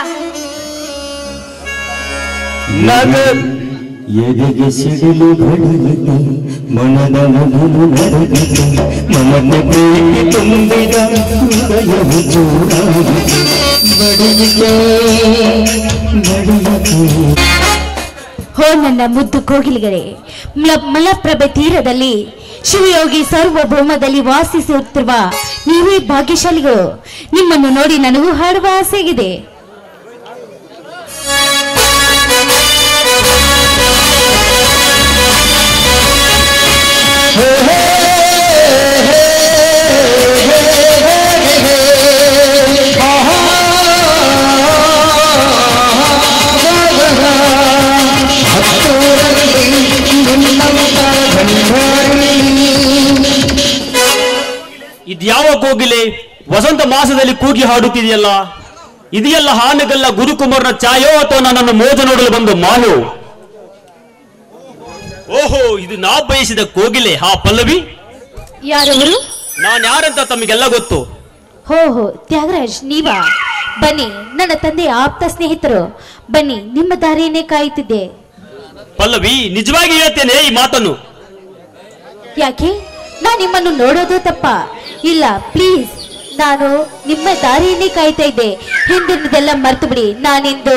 ನಗ ಎದೆಗೆ ಸಿಡಿಲು ಬಡಿಯಿತು ಮನದ ಮೊದಲು ನಡೆದಿತು ಮನದ ಪ್ರೀತಿ ತುಂಬಿದ ಹೃದಯವು ಜೋರಾಗಿದೆ ಬಡಿಯಿತೆ ಬಡಿಯಿತೆ ಹೋ ನನ್ನ ಮುದ್ದು ಕೋಗಿಲಿಗಳೇ ಮಲ- ಮಲಪ್ರಭೆ ತೀರದಲ್ಲಿ ಶಿವಯೋಗಿ ಸಾರ್ವಭೌಮದಲ್ಲಿ ವಾಸಿಸುತ್ತಿರುವ ನೀವೇ ಭಾಗ್ಯಶಾಲಿಗಳು ನಿಮ್ಮನ್ನು ನೋಡಿ ನನಗೂ ಹಾಡುವ ಆಸೆಗಿದೆ ಇದ್ಯಾವ ಕೋಗಿಲೆ ವಸಂತ ಮಾಸದಲ್ಲಿ ಕೂಗಿ ಹಾಡುತ್ತಿದೆಯಲ್ಲ ಇದೆಯಲ್ಲ ಹಾನಗಲ್ಲ ಗುರುಕುಮಾರನ ಛಾಯೋ ಅಥವಾ ನನ್ನನ್ನು ಮೋಜ ನೋಡಲು ಬಂದು ಮಾಯೋ ಓಹೋ ಇದು ನಾ ಬಯಸಿದ ಕೋಗಿಲೆ ಹಾ ಪಲ್ಲವಿ ಯಾರವರು ನಾನ್ ಯಾರಂತ ತಮಗೆಲ್ಲ ಗೊತ್ತು ಹೋ ಹೋ ತ್ಯಾಗರಾಜ್ ನೀವಾ ಬನ್ನಿ ನನ್ನ ತಂದೆಯ ಆಪ್ತ ಸ್ನೇಹಿತರು ಬನ್ನಿ ನಿಮ್ಮ ದಾರಿಯನ್ನೇ ಕಾಯುತ್ತಿದ್ದೆ ಪಲ್ಲವಿ ನಿಜವಾಗಿ ಹೇಳ್ತೇನೆ ಈ ಮಾತನ್ನು ಯಾಕೆ ನಾ ನಿಮ್ಮನ್ನು ನೋಡೋದು ತಪ್ಪ ಇಲ್ಲ ಪ್ಲೀಸ್ ನಾನು ನಿಮ್ಮ ದಾರಿಯನ್ನೇ ಕಾಯ್ತಾ ಇದ್ದೆ ಹಿಂದಿನದೆಲ್ಲ ಮರ್ತು ಬಿಡಿ ನಾನಿಂದು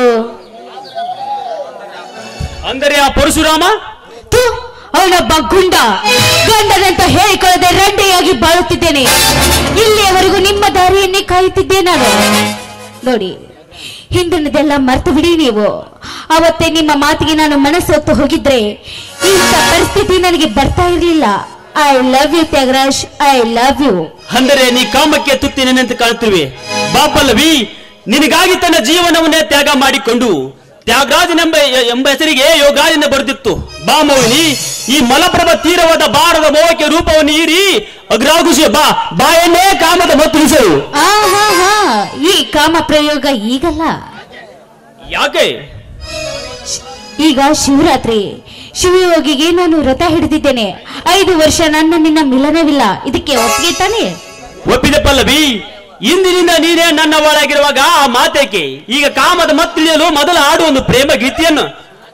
ಅಂದರೆ ಆ ಪರಶುರಾಮ ಥು, ಅವನೊಬ್ಬ ಗುಂಡ ಗಂಡನಂತ ಹೇಳಿಕೊಳ್ಳದೆ ರಂಡೆಯಾಗಿ ಬಾಳುತ್ತಿದ್ದೇನೆ ಇಲ್ಲಿಯವರೆಗೂ ನಿಮ್ಮ ದಾರಿಯನ್ನೇ ಕಾಯುತ್ತಿದ್ದೆ ನಾನು ನೋಡಿ ಹಿಂದಿನದೆಲ್ಲ ಮರ್ತು ಬಿಡಿ ನೀವು ಅವತ್ತೇ ನಿಮ್ಮ ಮಾತಿಗೆ ನಾನು ಮನಸ್ಸೊತ್ತು ಹೋಗಿದ್ರೆ ಇಂಥ ಪರಿಸ್ಥಿತಿ ನನಗೆ ಬರ್ತಾ ಇರಲಿಲ್ಲ I love you Tyagaraj I love you ಅಂದರೆ ನೀ ಕಾಮಕ್ಕೆ ತುತ್ತಿನೆಂತ ಕಾಣುತ್ತಿರುವೆ ಬಾ ಪಲ್ಲವಿ ನಿನಗಾಗಿ ತನ್ನ ಜೀವನವನ್ನೇ ತ್ಯಾಗ ಮಾಡಿಕೊಂಡು ತ್ಯಾಗರಾಜನೆಂಬ ಎಂಬ ಹೆಸರಿಗೆ ಯೋಗಾದಿಂದ ಬರೆದಿತ್ತು ಬಾ ಮೋಹಿನಿ ಈ ಮಲಪ್ರಭ ತೀರವಾದ ಬಾರದ ಮೋಹಕ್ಕೆ ರೂಪವನ್ನು ಈರಿ ಅಗ್ರಾಗುಷಿ ಬಾ ಬಾಯನ್ನೇ ಕಾಮದ ಮತ್ತು ಹೆಸರು ಆ ಹಾ ಹಾ ಈ ಕಾಮ ಪ್ರಯೋಗ ಈಗಲ್ಲ ಯಾಕೆ ಈಗ ಶಿವರಾತ್ರಿ ಶಿವಯೋಗಿಗೆ ನಾನು ವ್ರತ ಹಿಡಿದಿದ್ದೇನೆ ಐದು ವರ್ಷ ನನ್ನ ನಿನ್ನ ಮಿಲನವಿಲ್ಲ ಇದಕ್ಕೆ ಒಪ್ಪಿಗೆ ತಾನೆ ಒಪ್ಪಿದೆ ಪಲ್ಲವಿ ಇಂದಿನಿಂದ ನೀನೇ ನನ್ನ ಒಳಗಿರುವಾಗ ಆ ಮಾತೇಕೆ ಈಗ ಕಾಮದ ಮತ್ತಿಳಿಯಲು ಮೊದಲು ಆಡು ಒಂದು ಪ್ರೇಮ ಗೀತೆಯನ್ನು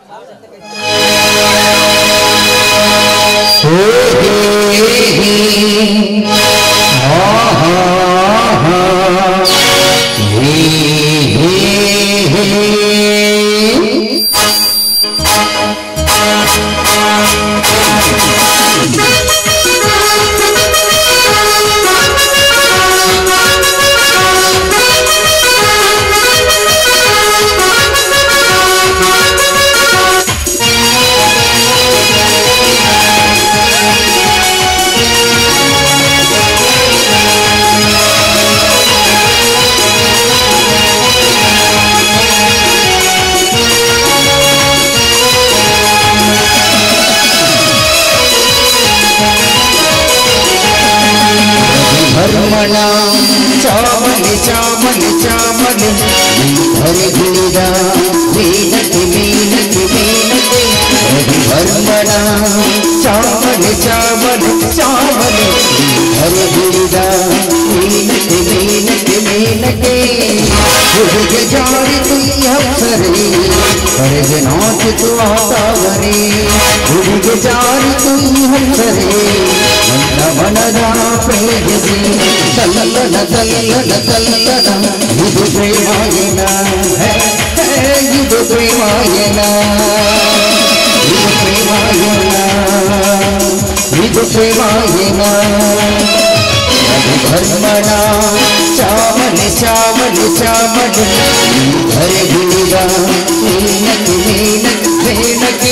ಹರ್ಮಣ ಚಾಮಲಿ ಚಾಮಲಿ ಚಾಮಲಿ ಹರಿಗಿಳಿದ ಮೀನಕ್ಕೆ ಮೀನಕ್ಕೆ ಮೀನಕ್ಕೆ ಹರ್ಮಣ ಚಾಮಲಿ ಚಾಮಲಿ ಚಾಮಲಿ ಹರಿಗಿಳಿದ ಮೀನಕ್ಕೆ ಮೀನಕ್ಕೆ ಮೀನಕ್ಕೆ ಹುಡುಗೆ ಜಾರಿತು ಈ ಅಪ್ಸರೆ ಕರೆಗೆ ನಾಚಿತು ಆತಾವರೆ ಹುಡುಗೆ ಜಾರಿತು ಈ ಹಂಸರೆ ನನ್ನ ಮನದ ಪ್ರೇಯಸಿ ತಲ್ಲನ ತಲ್ಲನ ತಲ್ಲನ ಇದು ಪ್ರೇಮಾಯನ ಹೇ, ಹೇ, ಇದು ಪ್ರೇಮಾಯನ ಇದು ಪ್ರೇಮಾಯನ ಇದು ಪ್ರೇಮಾಯನ ಧರ್ಮಣ ಚಾಮಲಿ ಚಾಮಲಿ ಚಾಮಲಿ ಹರೆ ಗುಳಿಗ ಮೀನಕ್ಕೆ ಮೀನಕ್ಕೆ ಮೇನಕ್ಕೆ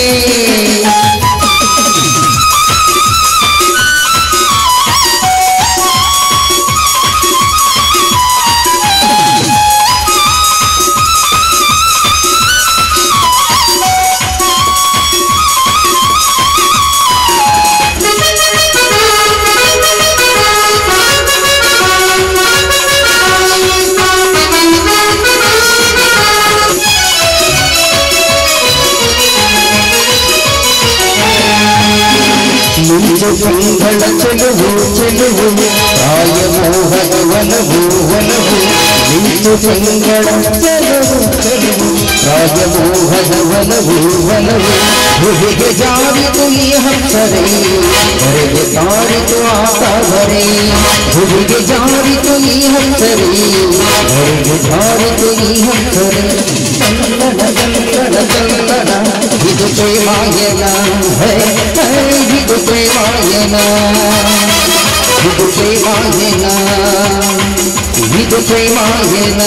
ಮುಂದೆ ಕಂಗಳ ಚೆಲುವು ಚೆಲುವು ಪ್ರಾಯ ಮೋಹದ ಒಲವು ಒಲವು ನಿಂತು ತಿಂಗಳ ಚೆಲುವು ಚೆಲುವು ಪ್ರಾಯ ಮೋಹದ ಒಲವು ಒಲವು ಹುಡುಗೆ ಜಾರಿತು ಈ ಹಂಸರೆ ಹೊರಗೆ ತಾರಿತು ಆಕಾವರೆ ಹುಡುಗೆ ಜಾರಿತು ಈ ಹಂಸರೆ ಹೊರಗೆ ಜಾರಿತು ಈ ಹಂಸರೆ ಚಂದನ ಚಂದನ ಚಂದನ ಇದು ಪ್ರೇಮಾಯನ ಹೇ ಹೇ ಇದು ಪ್ರೇಮಾಯನ ಇದು ಪ್ರೇಮಾಯನ ಇದು ಪ್ರೇಮಾಯನ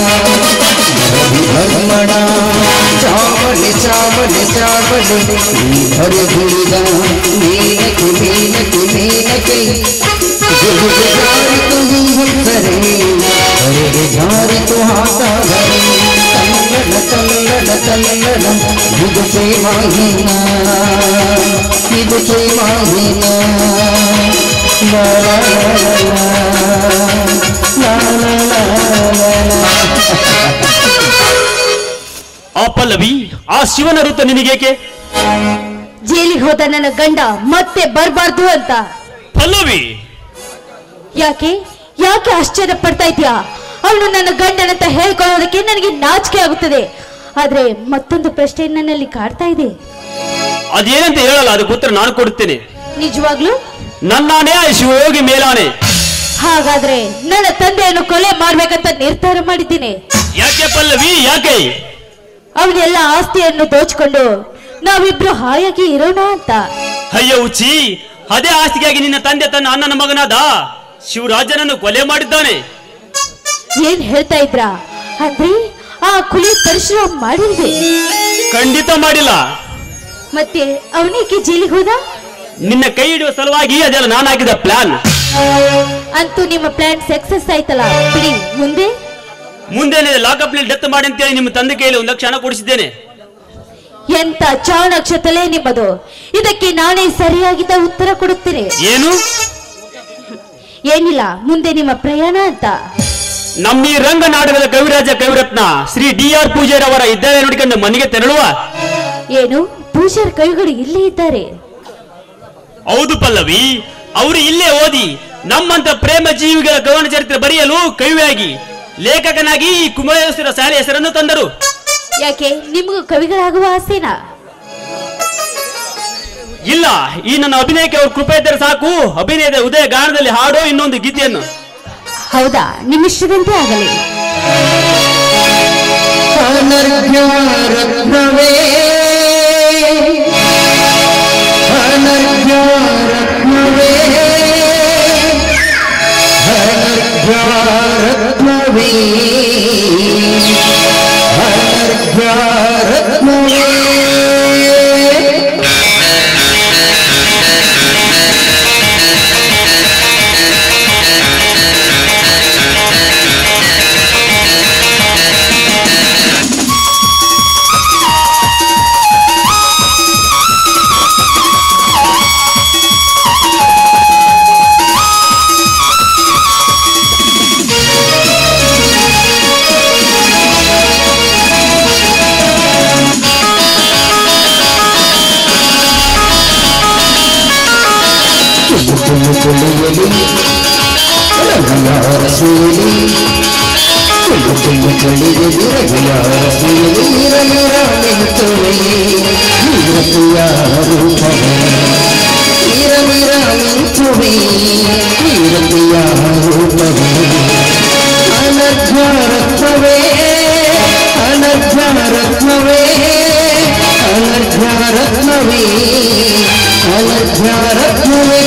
ಧರ್ಮಣ ಚಾವಲಿ ಚಾವಲಿ ಚಾವಲಿ ಹರಿ ಗುಳಿದ ಮೀನಕ್ಕೆ ಮೀನಕ್ಕೆ ಮೀನಕ್ಕೆ ಗುರುಗೆ ಜಾರಿತು ಈ ಹಂಸರೆ ಹರಿಗೆ ಜಾರಿತು ಹಾಕಾದರೆ ತಲ್ಲಣ ತಲ್ಲಣ ತಲ್ಲಣ ಇದು ಪ್ರೇಮಾಹೀನ ಇದು ಪ್ರೇಮಾಹೀನ ಲಾ ಲಾ ಲಾ ಲಾ ಲಾ ಲಾ ಲಾ ಆ ಪಲ್ಲವಿ ಆ ಶಿವನ ಋತು ನಿನಗೇಕೆ ಜೈಲಿಗೆ ಹೋದ ನನ್ನ ಗಂಡ ಮತ್ತೆ ಬರಬಾರ್ದು ಅಂತ ಪಲ್ಲವಿ ಯಾಕೆ ಯಾಕೆ ಆಶ್ಚರ್ಯ ಪಡ್ತಾ ಇದ್ಯಾ ಅವನು ನನ್ನ ಗಂಡನಂತ ಹೇಳ್ಕೊಳ್ಳೋದಕ್ಕೆ ನನಗೆ ನಾಚಿಕೆ ಆಗುತ್ತದೆ ಆದ್ರೆ ಮತ್ತೊಂದು ಪ್ರಶ್ನೆ ನನ್ನಲ್ಲಿ ಕಾಡ್ತಾ ಇದೆ ಅದೇನಂತ ಹೇಳಲ್ಲ ಅದಕ್ಕೆ ಉತ್ತರ ನಾನು ಕೊಡುತ್ತೇನೆ ನಿಜವಾಗ್ಲೂ ನನ್ನಾಣೆ ಆ ಶಿವಯೋಗಿ ಮೇಲಾನೆ ಹಾಗಾದ್ರೆ ನನ್ನ ತಂದೆಯನ್ನು ಕೊಲೆ ಮಾಡ್ಬೇಕಂತ ನಿರ್ಧಾರ ಮಾಡಿದ್ದೀನಿ ಯಾಕೆ ಪಲ್ಲವಿ ಯಾಕೆ ಅವನೆಲ್ಲ ಆಸ್ತಿಯನ್ನು ದೋಚ್ಕೊಂಡು ನಾವಿಬ್ರು ಹಾಯಾಗಿ ಇರೋಣ ಅಂತ ಅಯ್ಯೋ ಉಚ್ಚಿ ಅದೇ ಆಸ್ತಿಗಾಗಿ ನಿನ್ನ ತಂದೆ ತನ್ನ ಅಣ್ಣನ ಮಗನಾದ ಶಿವರಾಜನನ್ನು ಕೊಲೆ ಮಾಡಿದ್ದಾನೆ ಏನ್ ಹೇಳ್ತಾ ಇದ್ರ ಅಂದ್ರೆ ಆ ಕುಲಿ ಪರಿಶ್ರಮ ಮಾಡಿಲ್ವೆ ಖಂಡಿತ ಮಾಡಿಲ್ಲ ಮತ್ತೆ ಅವನಿಗೆ ಜೈಲಿಗೆ ಹೋದ ನಿನ್ನ ಕೈ ಹಿಡಿಯುವ ಸಲುವಾಗಿ ಅದೆಲ್ಲ ನಾನು ಹಾಕಿದ ಪ್ಲಾನ್ ಅಂತೂ ನಿಮ್ಮ ಪ್ಲಾನ್ ಸಕ್ಸಸ್ ಆಯ್ತಲ್ಲ ಬಿಡಿ ಮುಂದೆ ಮುಂದೆ ಲಾಕಪ್ ನಲ್ಲಿ ಡೆತ್ ಮಾಡಿ ಅಂತೇಳಿ ನಿಮ್ಮ ತಂದೆ ಕೈಯಲ್ಲಿ ಒಂದು ಲಕ್ಷ ಹಣ ಕೊಡಿಸಿದ್ದೇನೆ ಎಂತ ಚಾಣಾಕ್ಷ ತಲೆ ನಿಮ್ಮದು ಇದಕ್ಕೆ ನಾನೇ ಸರಿಯಾಗಿದ್ದ ಉತ್ತರ ಕೊಡುತ್ತೇನೆ ಏನು ಏನಿಲ್ಲ ಮುಂದೆ ನಿಮ್ಮ ಪ್ರಯಾಣ ಅಂತ ನಮ್ಮ ಈ ರಂಗ ನಾಟಕದ ಕವಿರಾಜ ಕವಿರತ್ನ ಶ್ರೀ ಡಿ ಆರ್ ಪೂಜಾರಿ ಅವರ ಇದ್ದಾರೆ ನೋಡಿಕೊಂಡು ಮನೆಗೆ ತೆರಳುವ ಏನು ಪೂಜಾರ್ ಕವಿಗಳು ಇಲ್ಲೇ ಇದ್ದಾರೆ ಹೌದು ಪಲ್ಲವಿ ಅವರು ಇಲ್ಲೇ ಓದಿ ನಮ್ಮಂತ ಪ್ರೇಮ ಜೀವಿಗಳ ಗೌನ ಚರಿತ್ರೆ ಬರೆಯಲು ಕವಿಯಾಗಿ ಲೇಖಕನಾಗಿ ಈ ಕುಮಾರೇಶ್ವರ ಶಾಲೆ ಹೆಸರನ್ನು ತಂದರು ಯಾಕೆ ನಿಮಗೂ ಕವಿಗಳಾಗುವ ಆಸೆನಾ ಇಲ್ಲ ಈ ನನ್ನ ಅಭಿನಯಕ್ಕೆ ಅವ್ರ ಕೃಪೆ ಇದ್ದರೆ ಸಾಕು ಅಭಿನಯದ ಉದಯ ಗಾನದಲ್ಲಿ ಹಾಡೋ ಇನ್ನೊಂದು ಗೀತೆಯನ್ನು ಹೌದಾ ನಿಮ್ಮಿಷ್ಟದಂತೆ ಆಗಲಿ ಅನರ್ಘ್ಯರತ್ನವೇ ಅನರ್ಘ್ಯರತ್ನವೇ ಅನರ್ಘ್ಯರತ್ನವೇ ಅನರ್ಘ್ಯರತ್ನವೇ ತುಳು ತುಳು ತುಳಿಯಲಿ ರವಿಯಾರ ಸೂಲಿ ತುಳು ತುಳು ತುಳಿಯಲಿ ರವಿಯಾರ ಸೂಲಿ ನಿರನಿರ ನಿಂತುವೆ ನಿರತಿಯ ರೂಪವೇ ನಿರನಿರ ನಿಂತುವೆ ನಿರತಿಯ ರೂಪವೇ ಅನರ್ಘ ರತ್ನವೇ ಅನರ್ಘ ರತ್ನವೇ ಅನರ್ಘ ರತ್ನವೇ ಅನರ್ಘ ರತ್ನವೇ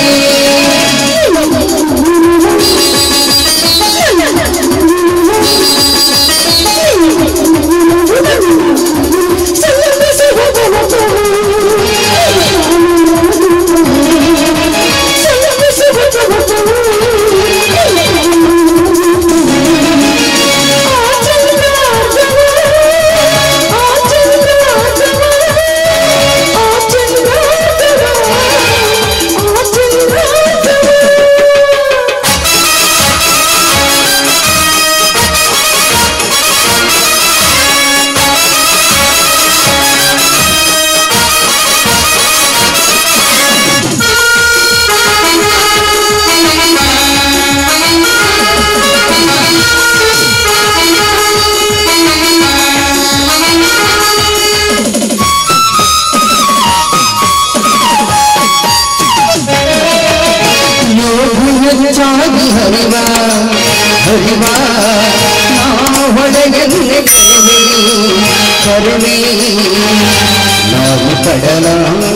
ಯೋಗ ಹೆಚ್ಚಾಗಿ ಹರಿವ ಹರಿವ ನಾ ಹೊಡೆಯನ್ನೇ ಕರುವೆ ಕರುವೆ ನಾವು ಕಡಲ